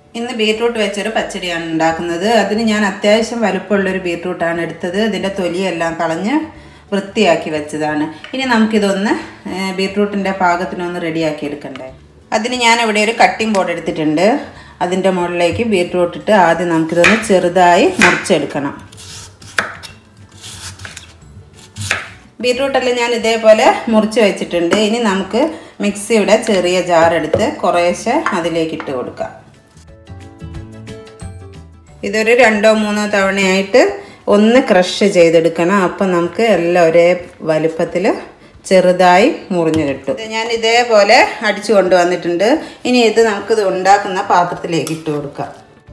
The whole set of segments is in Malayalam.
ഇന്ന് ബീട്രൂട്ട് വെച്ചൊരു പച്ചടിയാണ് ഉണ്ടാക്കുന്നത് അതിന് ഞാൻ അത്യാവശ്യം വലുപ്പമുള്ളൊരു ബീട്രൂട്ടാണ് എടുത്തത് ഇതിൻ്റെ തൊലിയെല്ലാം കളഞ്ഞ് വൃത്തിയാക്കി വെച്ചതാണ് ഇനി നമുക്കിതൊന്ന് ഏഹ്, ബീട്രൂട്ടിൻ്റെ പാകത്തിനൊന്ന് റെഡിയാക്കി എടുക്കണ്ടേ അതിന് ഞാൻ ഇവിടെ ഒരു കട്ടിംഗ് ബോർഡ് എടുത്തിട്ടുണ്ട് അതിൻ്റെ മുകളിലേക്ക് ബീട്രൂട്ട് ഇട്ട് ആദ്യം നമുക്കിതൊന്ന് ചെറുതായി മുറിച്ചെടുക്കണം ബീട്രൂട്ടെല്ലാം ഞാൻ ഇതേപോലെ മുറിച്ച് വെച്ചിട്ടുണ്ട് ഇനി നമുക്ക് മിക്സിയുടെ ചെറിയ ജാർ എടുത്ത് കുറേശ്ശെ അതിലേക്ക് ഇട്ട് കൊടുക്കാം ഇതൊരു രണ്ടോ മൂന്നോ തവണയായിട്ട് ഒന്ന് ക്രഷ് ചെയ്തെടുക്കണം അപ്പം നമുക്ക് എല്ലാം ഒരേ വലുപ്പത്തിൽ ചെറുതായി മുറിഞ്ഞു കിട്ടും ഇത് ഞാൻ ഇതേപോലെ അടിച്ചു കൊണ്ടുവന്നിട്ടുണ്ട് ഇനി ഇത് നമുക്കിത് ഉണ്ടാക്കുന്ന പാത്രത്തിലേക്ക് ഇട്ട് കൊടുക്കാം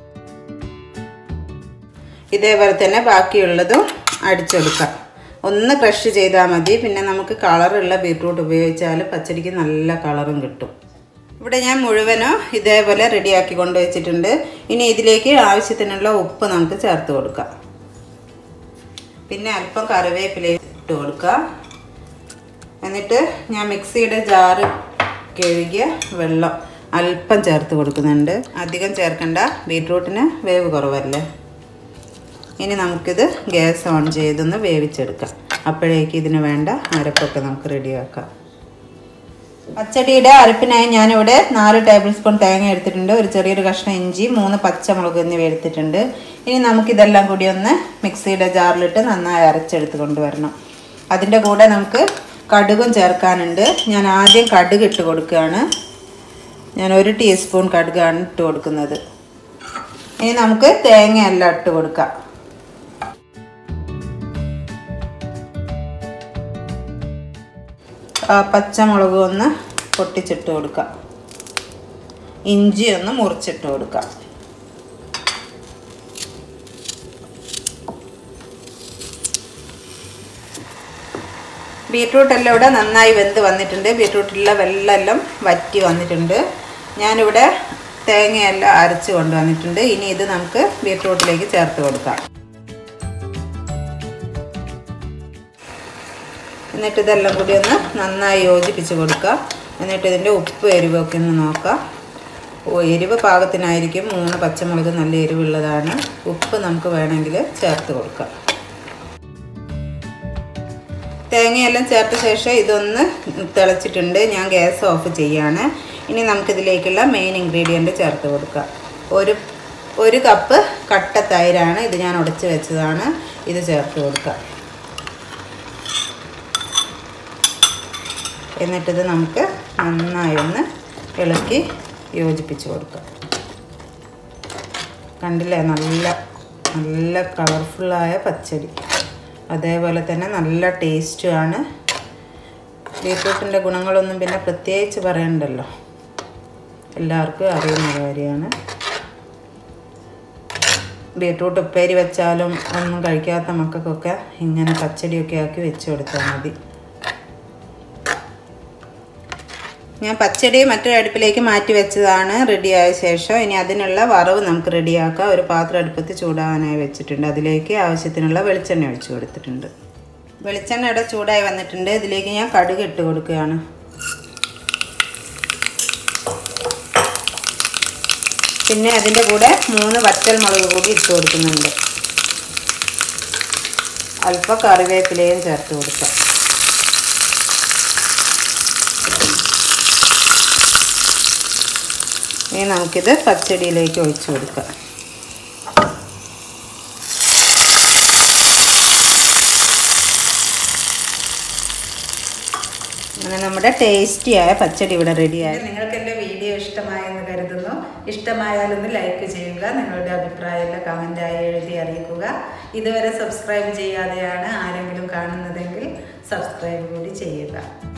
ഇതേപോലെ തന്നെ ബാക്കിയുള്ളതും അടിച്ചെടുക്കാം ഒന്ന് ക്രഷ് ചെയ്താൽ മതി പിന്നെ നമുക്ക് കളറുള്ള ബീട്രൂട്ട് ഉപയോഗിച്ചാൽ പച്ചടിക്ക് നല്ല കളറും കിട്ടും ഇവിടെ ഞാൻ മുഴുവനും ഇതേപോലെ റെഡിയാക്കി കൊണ്ടുവച്ചിട്ടുണ്ട് ഇനി ഇതിലേക്ക് ആവശ്യത്തിനുള്ള ഉപ്പ് നമുക്ക് ചേർത്ത് കൊടുക്കാം പിന്നെ അല്പം കറിവേപ്പില ഇട്ട് കൊടുക്കാം എന്നിട്ട് ഞാൻ മിക്സിയുടെ ജാറ് കഴുകിയ വെള്ളം അല്പം ചേർത്ത് കൊടുക്കുന്നുണ്ട് അധികം ചേർക്കണ്ട ബീട്രൂട്ടിന് വേവ് കുറവല്ലേ ഇനി നമുക്കിത് ഗ്യാസ് ഓൺ ചെയ്തൊന്ന് വേവിച്ചെടുക്കാം അപ്പോഴേക്ക് ഇതിന് വേണ്ട അരപ്പൊക്കെ നമുക്ക് റെഡിയാക്കാം പച്ചടിയുടെ അരപ്പിനായി ഞാനിവിടെ നാല് ടേബിൾ സ്പൂൺ തേങ്ങ എടുത്തിട്ടുണ്ട് ഒരു ചെറിയൊരു കഷ്ണം ഇഞ്ചി മൂന്ന് പച്ചമുളക് എന്നിവ എടുത്തിട്ടുണ്ട് ഇനി നമുക്കിതെല്ലാം കൂടി ഒന്ന് മിക്സിയുടെ ജാറിലിട്ട് നന്നായി അരച്ചെടുത്ത് കൊണ്ടുവരണം അതിൻ്റെ കൂടെ നമുക്ക് കടുകും ചേർക്കാനുണ്ട് ഞാൻ ആദ്യം കടുക് ഇട്ട് കൊടുക്കുകയാണ് ഞാൻ ഒരു ടീസ്പൂൺ കടുകാണ് ഇട്ട് കൊടുക്കുന്നത് ഇനി നമുക്ക് തേങ്ങയെല്ലാം ഇട്ട് കൊടുക്കാം ആ പച്ചമുളക് ഒന്ന് പൊട്ടിച്ചിട്ട് കൊടുക്കാം ഇഞ്ചി ഒന്ന് മുറിച്ചിട്ട് കൊടുക്കാം ബീട്രൂട്ട് എല്ലാം ഇവിടെ നന്നായി വെന്ത് വന്നിട്ടുണ്ട് ബീട്രൂട്ടിലുള്ള വെള്ളമെല്ലാം വറ്റി വന്നിട്ടുണ്ട് ഞാനിവിടെ തേങ്ങയെല്ലാം അരച്ച് കൊണ്ടുവന്നിട്ടുണ്ട് ഇനി ഇത് നമുക്ക് ബീട്രൂട്ടിലേക്ക് ചേർത്ത് കൊടുക്കാം എന്നിട്ട് ഇതെല്ലാം കൂടി ഒന്ന് നന്നായി യോജിപ്പിച്ച് കൊടുക്കുക എന്നിട്ട് ഇതിൻ്റെ ഉപ്പ് എരിവൊക്കെ ഒന്ന് നോക്കാം ഓ എരിവ് പാകത്തിനായിരിക്കും മൂന്ന് പച്ചമുളക് നല്ല എരിവുള്ളതാണ് ഉപ്പ് നമുക്ക് വേണമെങ്കിൽ ചേർത്ത് കൊടുക്കാം തേങ്ങയെല്ലാം ചേർത്ത ശേഷം ഇതൊന്ന് തിളച്ചിട്ടുണ്ട് ഞാൻ ഗ്യാസ് ഓഫ് ചെയ്യാണ് ഇനി നമുക്കിതിലേക്കുള്ള മെയിൻ ഇൻഗ്രീഡിയൻറ്റ് ചേർത്ത് കൊടുക്കാം ഒരു ഒരു കപ്പ് കട്ട തൈരാണ് ഇത് ഞാൻ ഉടച്ച് വെച്ചതാണ് ഇത് ചേർത്ത് കൊടുക്കാം എന്നിട്ടിത് നമുക്ക് നന്നായി ഒന്ന് ഇളക്കി യോജിപ്പിച്ച് കൊടുക്കാം കണ്ടില്ലേ നല്ല നല്ല കളർഫുള്ളായ പച്ചടി അതേപോലെ തന്നെ നല്ല ടേസ്റ്റുമാണ് ബീട്രൂട്ടിൻ്റെ ഗുണങ്ങളൊന്നും പിന്നെ പ്രത്യേകിച്ച് പറയണ്ടല്ലോ എല്ലാവർക്കും അറിയുന്ന കാര്യമാണ് ബീട്രൂട്ട് ഉപ്പേരി വെച്ചാലും ഒന്നും കഴിക്കാത്ത മക്കൾക്കൊക്കെ ഇങ്ങനെ പച്ചടിയൊക്കെ ആക്കി വെച്ച് കൊടുത്താൽ മതി ഞാൻ പച്ചടി മറ്റൊരു അടുപ്പിലേക്ക് മാറ്റി വെച്ചതാണ് റെഡിയായ ശേഷം ഇനി അതിനുള്ള വറവ് നമുക്ക് റെഡിയാക്കാം ഒരു പാത്രം അടുപ്പത്ത് ചൂടാവാനായി വെച്ചിട്ടുണ്ട് അതിലേക്ക് ആവശ്യത്തിനുള്ള വെളിച്ചെണ്ണ ഒഴിച്ചു കൊടുത്തിട്ടുണ്ട് വെളിച്ചെണ്ണ ഇവിടെ ചൂടായി വന്നിട്ടുണ്ട് ഇതിലേക്ക് ഞാൻ കടുക് ഇട്ട് കൊടുക്കുകയാണ് പിന്നെ അതിൻ്റെ കൂടെ മൂന്ന് വറ്റൽ മുളക് കൂടി ഇട്ട് കൊടുക്കുന്നുണ്ട് അല്പം കറിവേപ്പിലയും ചേർത്ത് കൊടുക്കാം ഇനി നമുക്കിത് പച്ചടിയിലേക്ക് ഒഴിച്ചു കൊടുക്കാം അങ്ങനെ നമ്മുടെ ടേസ്റ്റിയായ പച്ചടി ഇവിടെ റെഡിയായി നിങ്ങൾക്ക് എൻ്റെ വീഡിയോ ഇഷ്ടമായെന്ന് കരുതുന്നു ഇഷ്ടമായാലൊന്ന് ലൈക്ക് ചെയ്യുക നിങ്ങളുടെ അഭിപ്രായമെല്ലാം കമൻറ്റായി എഴുതി അറിയിക്കുക ഇതുവരെ സബ്സ്ക്രൈബ് ചെയ്യാതെയാണ് ആരെങ്കിലും കാണുന്നതെങ്കിൽ സബ്സ്ക്രൈബ് കൂടി ചെയ്യുക